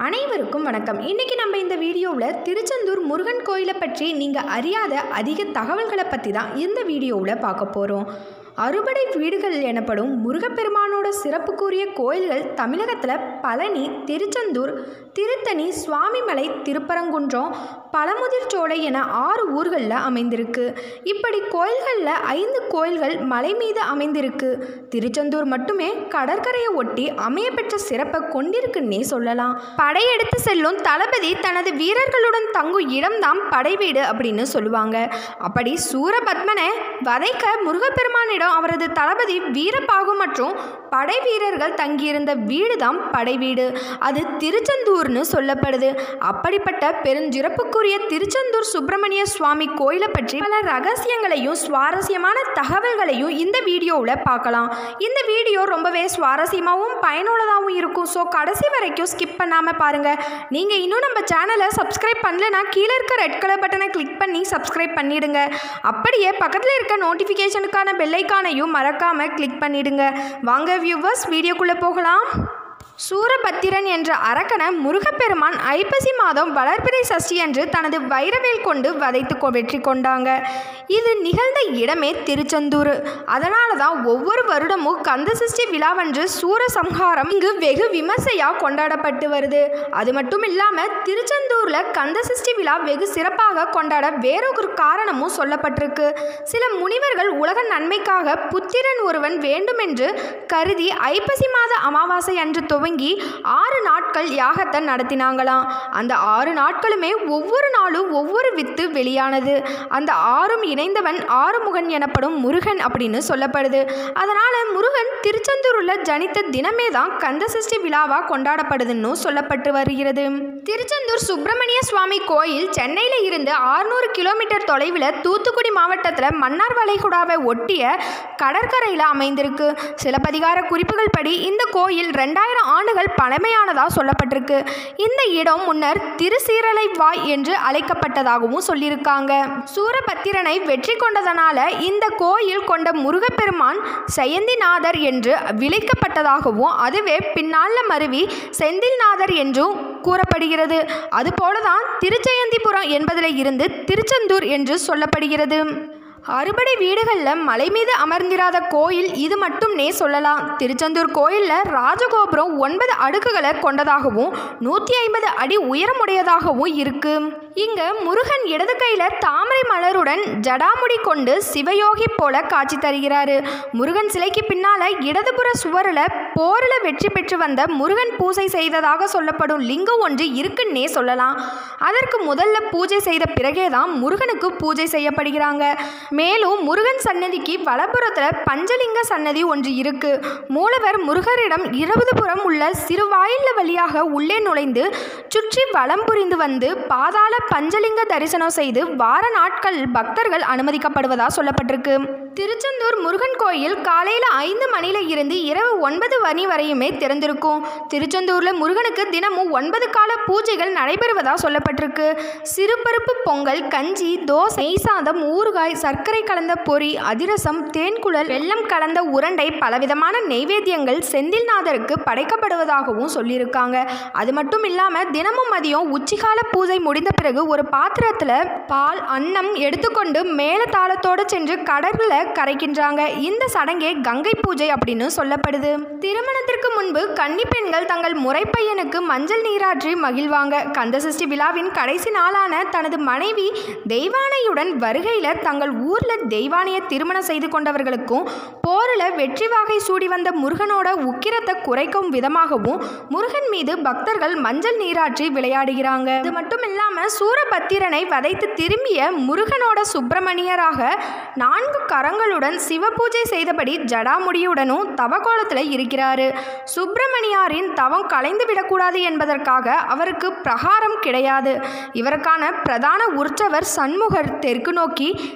அனைவருக்கும் வணக்கம் இன்றைக்கி நம்ம இந்த வீடியோவில் திருச்செந்தூர் முருகன் கோயிலை பற்றி நீங்கள் அறியாத அதிக தகவல்களை பற்றி தான் இந்த வீடியோவில் பார்க்க போகிறோம் அறுபடை வீடுகள் எனப்படும் முருகப்பெருமானோட சிறப்புக்குரிய கோயில்கள் தமிழகத்தில் பழனி திருச்செந்தூர் திருத்தணி சுவாமிமலை திருப்பரங்குன்றம் பழமுதிர்ச்சோலை என ஆறு ஊர்களில் அமைந்திருக்கு இப்படி கோயில்களில் ஐந்து கோயில்கள் மலை மீது அமைந்திருக்கு திருச்செந்தூர் மட்டுமே கடற்கரையை ஒட்டி அமையப்பெற்ற சிறப்பை கொண்டிருக்குன்னே சொல்லலாம் படையெடுத்து செல்லும் தளபதி தனது வீரர்களுடன் தங்கும் இடம்தான் படைவீடு அப்படின்னு சொல்லுவாங்க அப்படி சூரபத்மனை வதைக்க முருகப்பெருமானிடம் அவரது தளபதி வீரபாகு மற்றும் படை வீரர்கள் தங்கியிருந்த வீடு தான் படைவீடு அது திருச்செந்தூர்னு சொல்லப்படுது அப்படிப்பட்ட பெருஞ்சிறப்புக்குரிய திருச்செந்தூர் சுப்பிரமணிய சுவாமி கோயிலை பற்றி பல ரகசியங்களையும் சுவாரஸ்யமான தகவல்களையும் இந்த வீடியோவில் பார்க்கலாம் இந்த வீடியோ ரொம்பவே சுவாரஸ்யமாகவும் பயனுள்ளதாகவும் இருக்கும் ஸோ கடைசி வரைக்கும் ஸ்கிப் பண்ணாமல் பாருங்கள் நீங்கள் இன்னும் நம்ம சேனலை சப்ஸ்கிரைப் பண்ணலனா கீழே இருக்க ரெட் கலர் பட்டனை கிளிக் பண்ணி சப்ஸ்கிரைப் பண்ணிடுங்க அப்படியே பக்கத்தில் இருக்க நோட்டிஃபிகேஷனுக்கான பெல்லைக்கானையும் மறக்காமல் கிளிக் பண்ணிடுங்க வாங்க வியூவர்ஸ் வீடியோக்குள்ளே போகலாம் சூரபத்திரன் என்ற அரக்கனை முருகப்பெருமான் ஐப்பசி மாதம் வளர்பிறை சஷ்டி அன்று தனது வைரவேல் கொண்டு வதைத்து கொ- வெற்றி கொண்டாங்க இது நிகழ்ந்த இடமே திருச்செந்தூர் அதனால தான் ஒவ்வொரு வருடமும் கந்தசஷ்டி விழாவன்று சூரசம்ஹாரம் இங்கு வெகு விமர்சையாக கொண்டாடப்பட்டு வருது அது மட்டும் இல்லாமல் திருச்செந்தூரில் கந்தசஷ்டி விழா வெகு சிறப்பாக கொண்டாட வேறொரு காரணமும் சொல்லப்பட்டிருக்கு சில முனிவர்கள் உலக நன்மைக்காக புத்திரன் ஒருவன் வேண்டுமென்று கருதி ஐப்பசி மாத அமாவாசை அன்று துவங்கி ஆறு நாட்கள் யாகத்தை நடத்தினாங்களாம் அந்த ஆறு நாட்களுமே ஒவ்வொரு நாளும் ஒவ்வொரு வித்து வெளியானது அந்த ஆறும் இணைந்தவன் ஆறுமுகன் எனப்படும் முருகன் அப்படின்னு சொல்லப்படுது அதனால முருகன் திருச்செந்தூரில் ஜனித்த தினமே தான் கந்தசஷ்டி விழாவாக கொண்டாடப்படுதுன்னு சொல்லப்பட்டு வருகிறது திருச்செந்தூர் சுப்பிரமணிய சுவாமி கோயில் சென்னையில் இருந்து ஆறுநூறு கிலோமீட்டர் தொலைவில் தூத்துக்குடி மாவட்டத்தில் மன்னார் வளைகுடாவை ஒட்டிய கடற்கரையில் அமைந்திருக்கு சிலப்பதிகார குறிப்புகள் படி இந்த கோயில் ரெண்டாயிரம் ஆண்டுகள் பழமையானதாக சொல்லப்பட்டிருக்கு இந்த இடம் முன்னர் திருசீரலைவாய் என்று அழைக்கப்பட்டதாகவும் சொல்லியிருக்காங்க சூரபத்திரனை வெற்றி கொண்டதனால இந்த கோயில் கொண்ட முருகப்பெருமான் செயந்திநாதர் என்று விളിக்கப்பட்டதாகவும் அதுவே பின்னால மருவி செந்தில்நாதர் என்றும் கூறப்படுகிறது அதுபோலதான் திருச்செயந்திபுரம் என்பதில் இருந்து திருச்செந்தூர் என்று சொல்லப்படுகிறது அறுபடை வீடுகளில் மலை மீது அமர்ந்திராத கோயில் இது மட்டும்னே சொல்லலாம் திருச்செந்தூர் கோயிலில் ராஜகோபுரம் ஒன்பது அடுக்குகளை கொண்டதாகவும் நூற்றி ஐம்பது அடி உயரமுடையதாகவும் இருக்கு இங்க முருகன் இடது கையில தாமரை மலருடன் ஜடாமுடி கொண்டு சிவயோகி போல காட்சி தருகிறாரு முருகன் சிலைக்கு பின்னால இடதுபுற சுவரில் போரில் வெற்றி பெற்று வந்த முருகன் பூஜை செய்ததாக சொல்லப்படும் லிங்கம் ஒன்று இருக்குன்னே சொல்லலாம் அதற்கு முதல்ல பூஜை செய்த பிறகே தான் முருகனுக்கு பூஜை செய்யப்படுகிறாங்க மேலும் முருகன் சன்னதிக்கு வலப்புறத்தில் பஞ்சலிங்க சன்னதி ஒன்று இருக்கு மூலவர் முருகரிடம் இருபது புறம் உள்ள சிறு வாயில்ல வழியாக உள்ளே நுழைந்து சுற்றி வலம் புரிந்து வந்து பாதாள பஞ்சலிங்க தரிசனம் செய்து வார நாட்கள் பக்தர்கள் அனுமதிக்கப்படுவதா சொல்லப்பட்டிருக்கு திருச்செந்தூர் முருகன் கோயில் காலையில் ஐந்து மணில இருந்து இரவு ஒன்பது மணி வரையுமே திறந்திருக்கும் திருச்செந்தூரில் முருகனுக்கு தினமும் ஒன்பது கால பூஜைகள் நடைபெறுவதா சொல்லப்பட்டிருக்கு சிறுபருப்பு பொங்கல் கஞ்சி தோசை நெய் சாதம் ஊறுகாய் சர்க்கரை கலந்த பொரி அதிரசம் தேன்குழல் வெல்லம் கலந்த உருண்டை பலவிதமான நெய்வேத்தியங்கள் செந்தில்நாதருக்கு படைக்கப்படுவதாகவும் சொல்லியிருக்காங்க அது மட்டும் இல்லாமல் தினமும் மதியம் உச்சிகால பூஜை முடிந்த பிறகு ஒரு பாத்திரத்தில் பால் அன்னம் எடுத்துக்கொண்டு மேல தாளத்தோடு சென்று கடலில் கரைக்கின்றாங்க இந்த சடங்கே கங்கை பூஜை அப்படின்னு சொல்லப்படுது திருமணத்திற்கு முன்பு கன்னி பெண்கள் தங்கள் முறைப்பையனுக்கு மஞ்சள் நீராற்றி மகிழ்வாங்க கந்தசஷ்டி விழாவின் கடைசி நாளான தனது மனைவி தெய்வானையுடன் வருகையில் தங்கள் ஊரில் தெய்வானையை திருமணம் செய்து கொண்டவர்களுக்கும் போரில் வெற்றி வாகை சூடி வந்த முருகனோட உக்கிரத்தை குறைக்கும் விதமாகவும் முருகன் மீது பக்தர்கள் மஞ்சள் நீராற்றி விளையாடுகிறாங்க இது மட்டும் இல்லாமல் சூரபத்திரனை வதைத்து திரும்பிய முருகனோட சுப்பிரமணியராக நான்கு கரங்களுடன் சிவபூஜை செய்தபடி ஜடாமுடியுடனும் தவக்கோலத்தில் இருக்கிறாரு சுப்பிரமணியாரின் தவம் கலைந்து விடக்கூடாது என்பதற்காக அவருக்கு பிரகாரம் கிடையாது இவருக்கான பிரதான உற்சவர் சண்முகர் தெற்கு நோக்கி தனி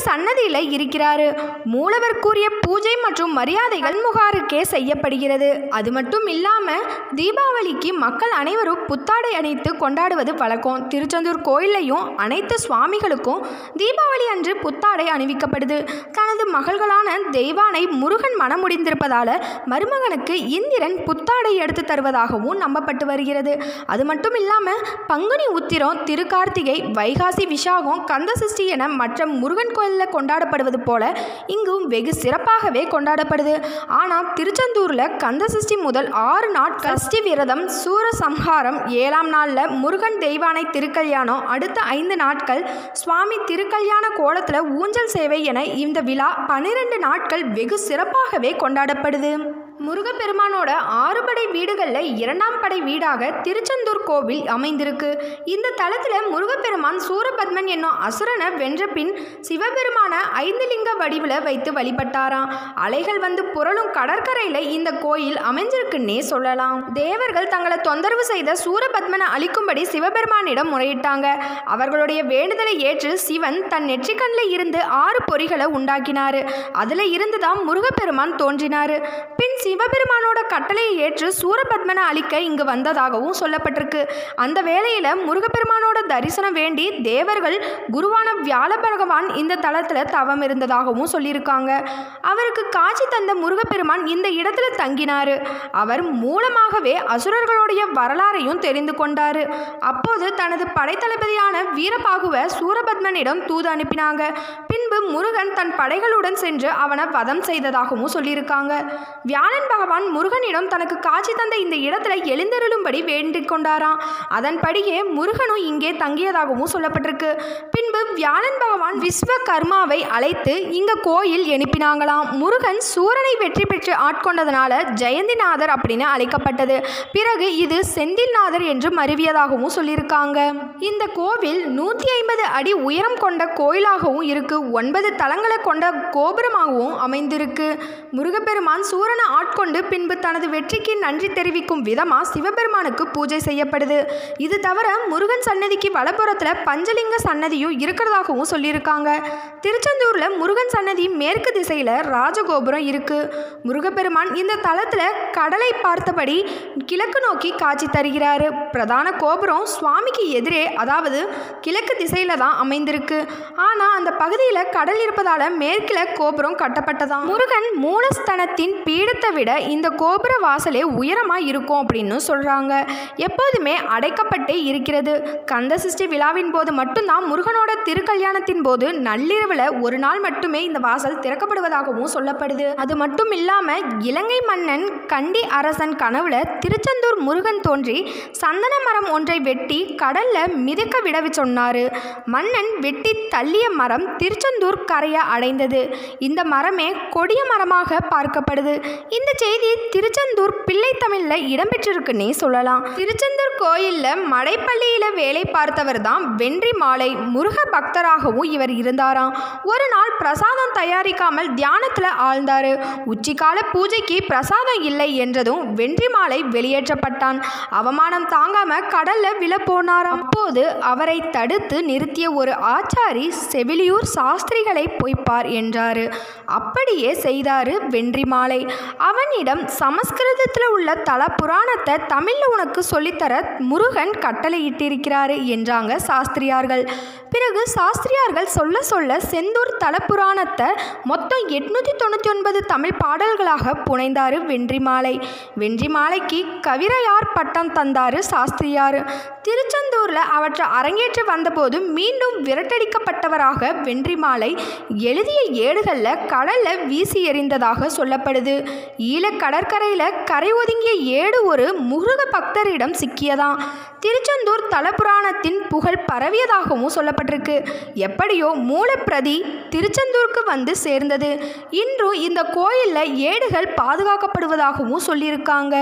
சன்னதியில் இருக்கிறாரு மூலவர்க்குரிய பூஜை மற்றும் மரியாதைகள் முகாருக்கே செய்யப்படுகிறது அது மட்டும் இல்லாமல் தீபாவளிக்கு மக்கள் அனைவரும் புத்தாடை அணித்து கொண்டாடுவது வழக்கம் திருச்செந்தூர் கோயிலையும் அனைத்து சுவாமிகளுக்கும் தீபாவளி அன்று புத்தாடை அணிவிக்கப்படுது தனது மகள்களான தெய்வானை முருகன் மனமுடிந்திருப்பதால மருமகனுக்கு இந்திரன் புத்தாடை எடுத்து தருவதாகவும் நம்பப்பட்டு வருகிறது அது மட்டும் இல்லாமல் பங்குனி உத்திரம் திருக்கார்த்திகை வைகாசி விஷாகம் கந்தசஷ்டி என மற்ற முருகன் கோயிலில் கொண்டாடப்படுவது போல இங்கும் வெகு சிறப்பாகவே கொண்டாடப்படுது ஆனால் திருச்செந்தூரில் கந்தசஷ்டி முதல் ஆறு நாட் சஷ்டி விரதம் சூரசம்ஹாரம் ஏழாம் நாளில் முருகன் தெய்வானை திருக்கல்யாணம் அடுத்த ஐந்து நாட்கள் சுவாமி திருக்கல்யாண கோலத்தில் ஊஞ்சல் சேவை என இந்த விழா பன்னிரண்டு நாட்கள் வெகு சிறப்பாகவே கொண்டாடப்படுது முருகப்பெருமானோட ஆறுபடை வீடுகளில் இரண்டாம் படை வீடாக திருச்செந்தூர் கோவில் அமைந்திருக்கு இந்த தலத்தில் முருகப்பெருமான் சூரபத்மன் என்னும் அசுரனை வென்ற பின் சிவபெருமான ஐந்து லிங்க வடிவில் வைத்து வழிபட்டாராம் அலைகள் வந்து புரளும் கடற்கரையில் இந்த கோயில் அமைஞ்சிருக்குன்னே சொல்லலாம் தேவர்கள் தங்களை தொந்தரவு செய்த சூரபத்மனை அழிக்கும்படி சிவபெருமானிடம் முறையிட்டாங்க அவர்களுடைய வேண்டுதலை ஏற்று சிவன் தன் நெற்றிக்கண்ணில் இருந்து ஆறு பொறிகளை உண்டாக்கினார் அதில் இருந்து தான் முருகப்பெருமான் தோன்றினார் பின் சிவபெருமானோட கட்டளையை ஏற்று சூரபத்மனை அழிக்க இங்கு வந்ததாகவும் சொல்லப்பட்டிருக்கு அந்த வேளையில் முருகப்பெருமானோட தரிசனம் வேண்டி தேவர்கள் குருவான வியாழ பகவான் இந்த தலத்தில் தவம் இருந்ததாகவும் சொல்லியிருக்காங்க அவருக்கு காட்சி தந்த முருகப்பெருமான் இந்த இடத்துல தங்கினார் அவர் மூலமாகவே அசுரர்களுடைய வரலாறையும் தெரிந்து கொண்டார் அப்போது தனது படைத்தளபதியான வீரபாகுவை சூரபத்மனிடம் தூது அனுப்பினாங்க பின்பு முருகன் தன் படைகளுடன் சென்று அவனை வதம் செய்ததாகவும் சொல்லியிருக்காங்க வியாழன் பகவான் முருகனிடம் தனக்கு காட்சி தந்த இந்த இடத்துல எழுந்தருளும்படி வேண்டிக் கொண்டாராம் அதன்படியே முருகனும் இங்கே தங்கியதாகவும் சொல்லப்பட்டிருக்கு பின்பு வியாழன் பகவான் விஸ்வகர்மாவை அழைத்து இங்க கோயில் எழுப்பினாங்களாம் முருகன் சூரனை வெற்றி பெற்று ஆட்கொண்டதனால ஜெயந்திநாதர் அப்படின்னு அழைக்கப்பட்டது பிறகு இது செந்தில்நாதர் என்று மருவியதாகவும் சொல்லியிருக்காங்க இந்த கோவில் நூற்றி ஐம்பது அடி உயரம் கொண்ட கோயிலாகவும் இருக்கு ஒன்பது தலங்களை கொண்ட கோபுரமாகவும் அமைந்திருக்கு முருகப்பெருமான் சூரனை ஆட்கொண்டு பின்பு தனது வெற்றிக்கு நன்றி தெரிவிக்கும் விதமாக சிவபெருமானுக்கு பூஜை செய்யப்படுது இது தவிர முருகன் சன்னதிக்கு வலப்புறத்தில் பஞ்சலிங்க சன்னதியும் இருக்கிறதாகவும் சொல்லியிருக்காங்க திருச்செந்தூரில் முருகன் சன்னதி மேற்கு திசையில் ராஜகோபுரம் இருக்கு முருகப்பெருமான் இந்த தலத்தில் கடலை பார்த்தபடி கிழக்கு நோக்கி காட்சி தருகிறாரு பிரதான கோபுரம் சுவாமிக்கு எதிரே அதாவது கிழக்கு திசையில் தான் அமைந்திருக்கு ஆனால் அந்த பகுதியில் கடல் இருப்பதால் மேற்கில் கோபுரம் கட்டப்பட்டதாம் முருகன் மூலஸ்தனத்தின் பீடத்தை விட இந்த கோபுர வாசலே உயரமாக இருக்கும் அப்படின்னு சொல்கிறாங்க எப்போதுமே அடைக்கப்பட்டே இருக்கிறது கந்த சஷ்டி விழாவின் போது மட்டும்தான் முருகனோட திருக்கல்யாணத்தின் போது நள்ளிரவில் ஒரு நாள் மட்டுமே இந்த வாசல் திறக்கப்படுவதாகவும் சொல்லப்படுது அது மட்டும் இல்லாமல் இலங்கை மன்னன் கண்டி அரசன் கனவுல திருச்செந்தூர் முருகன் தோன்றி சந்தன மரம் ஒன்றை வெட்டி கடல்ல மிதக்க விட சொன்னாரு மன்னன் வெட்டி தள்ளிய மரம் திருச்செந்தூர் கரையை அடைந்தது இந்த மரமே கொடிய மரமாக பார்க்கப்படுது இந்த செய்தி திருச்செந்தூர் பிள்ளை தமிழ்ல இடம்பெற்றிருக்குன்னே சொல்லலாம் திருச்செந்தூர் கோயில்ல மடைப்பள்ளியில வேலை பார்த்தவர் தான் வென்றி மாலை முருக பக்தராகவும் இவர் இருந்தாராம் ஒரு நாள் பிரசாதம் தயாரிக்காமல் தியானத்துல ஆழ்ந்தாரு உச்சிக்கால பூஜைக்கு பிரசாதம் இல்லை என்றதும் வென்றி மாலை வெளியேற்றப்பட்டான் அவமானம் தாங்காம கடல்ல விழ போனாராம் அப்போது அவரை தடுத்து நிறுத்திய ஒரு ஆச்சாரி செவிலியூர் சாஸ்திரிகளை பொய்ப்பார் என்றாரு அப்படியே செய்தாரு வென்றி மாலை அவனிடம் சமஸ்கிருதத்தில் உள்ள தல புராணத்தை தமிழ்ல உனக்கு சொல்லித்தர முருகன் கட்டளையிட்டிருக்கிறாரு என்றாங்க சாஸ்திரியார்கள் பிறகு சாஸ்திரியார்கள் சொல்ல சொல்ல செந்தூர் தல புராணத்தை மொத்தம் எட்நூற்றி தொண்ணூற்றி ஒன்பது தமிழ் பாடல்களாக புனைந்தாரு வென்றிமாலை வென்றிமாலைக்கு கவிரையார் பட்டம் தந்தாரு சாஸ்திரியார் திருச்செந்தூரில் அவற்றை அரங்கேற்ற வந்தபோது மீண்டும் விரட்டடிக்கப்பட்டவராக வென்றிமாலை எழுதிய ஏடுகளில் கடலில் வீசி எறிந்ததாக சொல்லப்படுது ஈழ கடற்கரையில் கரை ஒதுங்கிய ஏடு ஒரு முருக பக்தரிடம் சிக்கியதாம் திருச்செந்தூர் தலபுராணத்தின் புகழ் பரவியதாகவும் சொல்லப்பட்டிருக்கு எப்படியோ மூலப்பிரதி திருச்செந்தூருக்கு வந்து சேர்ந்தது இன்றும் இந்த கோயிலில் ஏடுகள் பாதுகாக்கப்படுவதாகவும் சொல்லியிருக்காங்க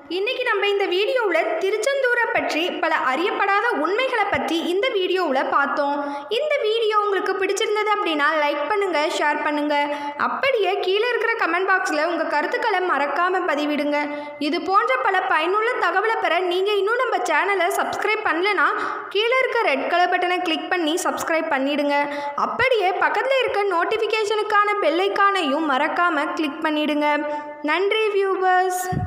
இன்றைக்கி நம்ம இந்த வீடியோவில் திருச்செந்தூரை பற்றி பல அறியப்படாத உண்மைகளை பற்றி இந்த வீடியோவில் பார்த்தோம் இந்த வீடியோ உங்களுக்கு பிடிச்சிருந்தது அப்படின்னா லைக் பண்ணுங்கள் ஷேர் பண்ணுங்கள் அப்படியே கீழே இருக்கிற கமெண்ட் பாக்ஸில் உங்கள் கருத்துக்களை மறக்காமல் பதிவிடுங்க இது போன்ற பல பயனுள்ள தகவலை பெற நீங்கள் இன்னும் நம்ம சேனலை சப்ஸ்கிரைப் பண்ணலனா கீழே இருக்க ரெட் கலர் பட்டனை கிளிக் பண்ணி சப்ஸ்கிரைப் பண்ணிடுங்க அப்படியே பக்கத்தில் இருக்க நோட்டிஃபிகேஷனுக்கான பெல்லைக்கானையும் மறக்காமல் கிளிக் பண்ணிடுங்க நன்றி வியூவர்ஸ்